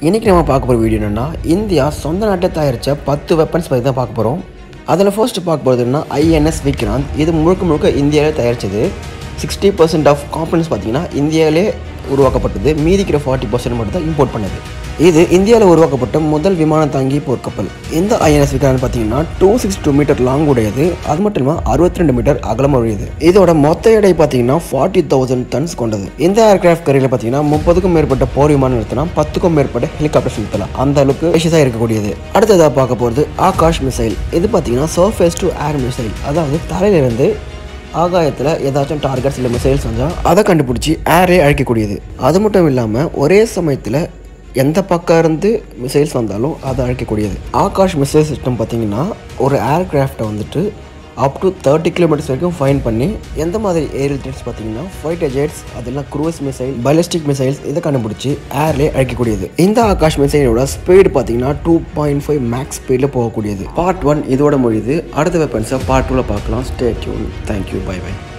இன்றைக்கி நம்ம பார்க்க போகிற வீடியோ என்னென்னா இந்தியா சொந்த நாட்டை தயாரித்த பத்து வெப்பன்ஸ் பற்றி தான் பார்க்க போகிறோம் அதில் ஃபர்ஸ்ட் பார்க்க போகிறதுனா ஐஎன்எஸ் விக்ராந்த் இது முழுக்க முழுக்க இந்தியாவிலே தயாரித்தது சிக்ஸ்டி பர்சன்ட் ஆஃப் காம்பனன்ஸ் பார்த்தீங்கன்னா இந்தியாவிலே உருவாக்கப்பட்டது மீதிக்கிற ஃபார்ட்டி பர்சன்ட் மட்டும் தான் இம்போர்ட் பண்ணது இது இந்தியாவில் உருவாக்கப்பட்ட முதல் விமான தாங்கி போர்க்கப்பல் இந்த ஐஎன்எஸ் விக்ராந்த் பார்த்தீங்கன்னா two six two metre long உடையது அது மட்டும் இல்லாமல் அறுபத்தி ரெண்டு மீட்டர் அகலம் உடையது இதோட மொத்த எடை பார்த்தீங்கன்னா ஃபார்ட்டி தௌசண்ட் டன்ஸ் கொண்டது இந்த ஏர்கிராஃப்ட் கரையில் பார்த்தீங்கன்னா முப்பதுக்கும் மேற்பட்ட போர் விமானம் நிறுத்தலாம் பத்துக்கும் மேற்பட்ட ஹெலிகாப்டர்ஸ் நிறுத்தலாம் அந்த அளவுக்கு விஷயதாக இருக்கக்கூடியது அடுத்ததாக பார்க்க போகிறது ஆகாஷ் மிசைல் இது பார்த்தீங்கன்னா சர்ஃபேஸ் டு ஏர் மிசைல் அதாவது தரையிலிருந்து ஆகாயத்தில் ஏதாச்சும் டார்கெட்ஸ் இல்லை மிசைல்ஸ் வந்தால் அதை கண்டுபிடிச்சி ஏரே அழிக்கக்கூடியது அது மட்டும் இல்லாமல் ஒரே சமயத்தில் எந்த பக்கம் இருந்து மிசைல்ஸ் வந்தாலும் அதை அழிக்கக்கூடியது ஆகாஷ் மிசைல் சிஸ்டம் பார்த்தீங்கன்னா ஒரு ஏர்கிராஃப்டை வந்துட்டு அப் டு தேர்ட்டி கிலோமீட்டர்ஸ் வரைக்கும் ஃபைன் பண்ணி எந்த மாதிரி ஏரியல் ஜெட்ஸ் பார்த்தீங்கன்னா ஃபைட்டர் ஜெட்ஸ் அதெல்லாம் க்ரூஸ் மிசைல் பலிஸ்டிக் மிசைல்ஸ் இதை கண்டுபிடிச்சி ஏர்லேயே அழிக்கக்கூடியது இந்த ஆகாஷ் மிசைலோட ஸ்பீடு பார்த்தீங்கன்னா டூ பாயிண்ட் ஃபைவ் மேக்ஸ் ஸ்பீடில் போகக்கூடியது பார்ட் ஒன் இதோட முடியுது அடுத்த வெப்பன்ஸை பார்ட் டூவில் பார்க்கலாம் stay tuned thank you bye by